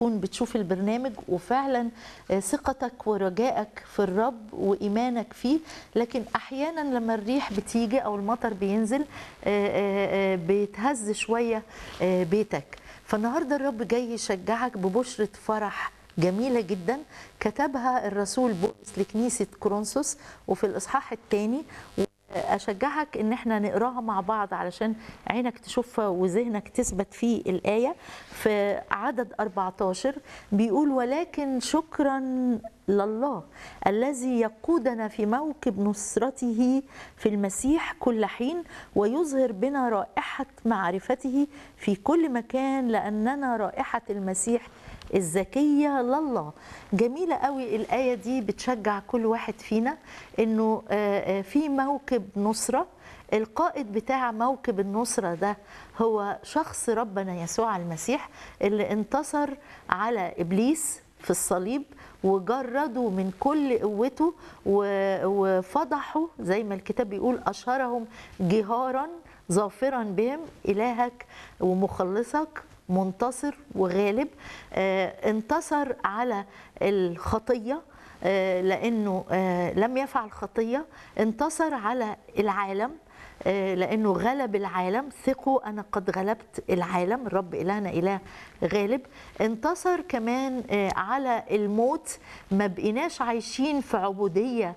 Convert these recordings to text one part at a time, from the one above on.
تكون بتشوف البرنامج وفعلا ثقتك ورجائك في الرب وإيمانك فيه لكن أحيانا لما الريح بتيجي أو المطر بينزل بيتهز شوية بيتك فالنهاردة الرب جاي يشجعك ببشرة فرح جميلة جدا كتبها الرسول بولس لكنيسة كورنثوس وفي الإصحاح الثاني أشجعك إن احنا نقراها مع بعض علشان عينك تشوفها وذهنك تثبت فيه الآية في عدد 14 بيقول ولكن شكرا لله الذي يقودنا في موكب نصرته في المسيح كل حين ويظهر بنا رائحة معرفته في كل مكان لأننا رائحة المسيح الذكية لله جميلة قوي الآية دي بتشجع كل واحد فينا إنه في موكب نصرة القائد بتاع موكب النصرة ده هو شخص ربنا يسوع المسيح اللي انتصر على إبليس في الصليب وجردوا من كل قوته وفضحوا زي ما الكتاب بيقول أشهرهم جهارا ظافرا بهم إلهك ومخلصك منتصر وغالب آه انتصر على الخطيه آه لانه آه لم يفعل خطيه انتصر على العالم لانه غلب العالم ثقوا انا قد غلبت العالم الرب الهنا اله غالب انتصر كمان على الموت ما بقيناش عايشين في عبوديه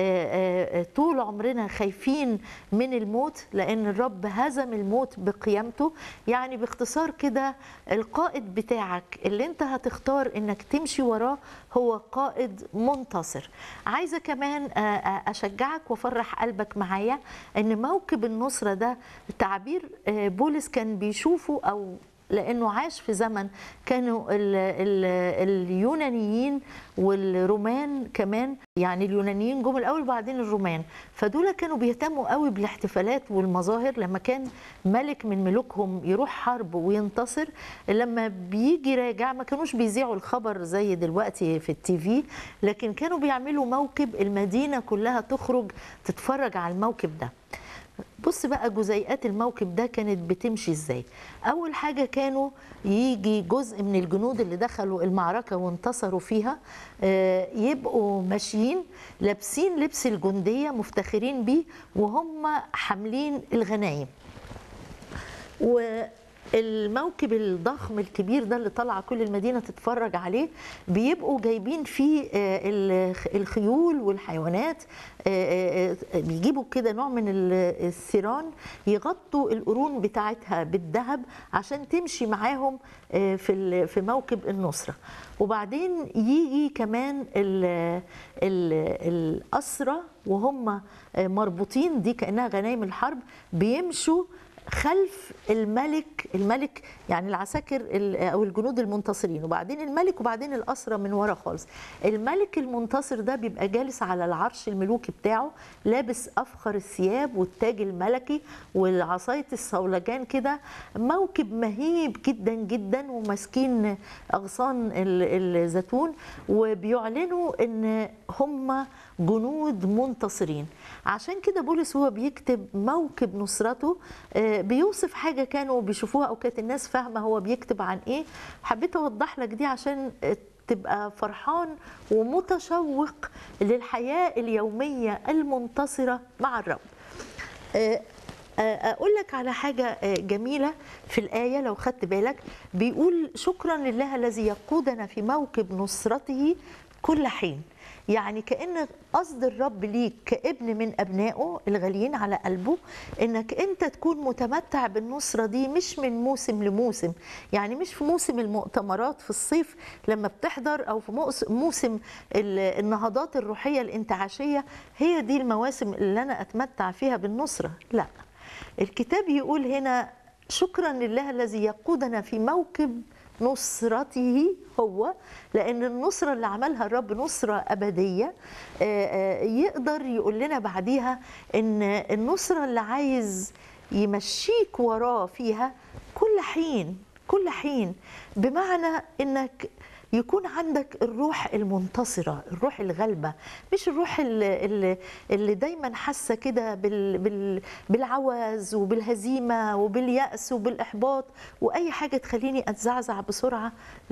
طول عمرنا خايفين من الموت لان الرب هزم الموت بقيامته يعني باختصار كده القائد بتاعك اللي انت هتختار انك تمشي وراه هو قائد منتصر عايزه كمان اشجعك وافرح قلبك معايا ان موكب النصره ده تعبير بولس كان بيشوفه او لانه عاش في زمن كانوا ال ال اليونانيين والرومان كمان يعني اليونانيين جم الاول وبعدين الرومان فدول كانوا بيهتموا قوي بالاحتفالات والمظاهر لما كان ملك من ملوكهم يروح حرب وينتصر لما بيجي راجع ما كانوش بيذيعوا الخبر زي دلوقتي في التي في لكن كانوا بيعملوا موكب المدينه كلها تخرج تتفرج على الموكب ده بص بقى جزيئات الموكب ده كانت بتمشي ازاي اول حاجه كانوا يجي جزء من الجنود اللي دخلوا المعركه وانتصروا فيها يبقوا ماشيين لابسين لبس الجنديه مفتخرين بيه وهم حاملين الغنايم و الموكب الضخم الكبير ده اللي طالعه كل المدينه تتفرج عليه بيبقوا جايبين فيه الخيول والحيوانات بيجيبوا كده نوع من الثيران يغطوا القرون بتاعتها بالذهب عشان تمشي معاهم في في موكب النصره وبعدين يجي كمان الاسرى وهم مربوطين دي كانها غنايم الحرب بيمشوا خلف الملك الملك يعني العساكر او الجنود المنتصرين وبعدين الملك وبعدين الاسرى من ورا خالص الملك المنتصر ده بيبقى جالس على العرش الملوكي بتاعه لابس افخر الثياب والتاج الملكي والعصايه الصولجان كده موكب مهيب جدا جدا وماسكين اغصان الزيتون وبيعلنوا ان هم جنود منتصرين عشان كده بولس هو بيكتب موكب نصرته بيوصف حاجه كانوا بيشوفوها او كانت الناس فاهمه هو بيكتب عن ايه حبيت اوضح لك دي عشان تبقى فرحان ومتشوق للحياه اليوميه المنتصره مع الرب اقول لك على حاجه جميله في الايه لو خدت بالك بيقول شكرا لله الذي يقودنا في موكب نصرته كل حين يعني كان قصد الرب ليك كابن من ابنائه الغاليين على قلبه انك انت تكون متمتع بالنصره دي مش من موسم لموسم يعني مش في موسم المؤتمرات في الصيف لما بتحضر او في موسم النهضات الروحيه الانتعاشيه هي دي المواسم اللي انا اتمتع فيها بالنصره لا الكتاب يقول هنا شكرا لله الذي يقودنا في موكب نصرته هو لان النصره اللي عملها الرب نصره ابديه يقدر يقول لنا بعديها ان النصره اللي عايز يمشيك وراه فيها كل حين كل حين بمعنى انك يكون عندك الروح المنتصرة الروح الغلبة مش الروح اللي, اللي دايما حاسة كده بال بال بالعوز وبالهزيمة وباليأس وبالإحباط وأي حاجة تخليني أتزعزع بسرعة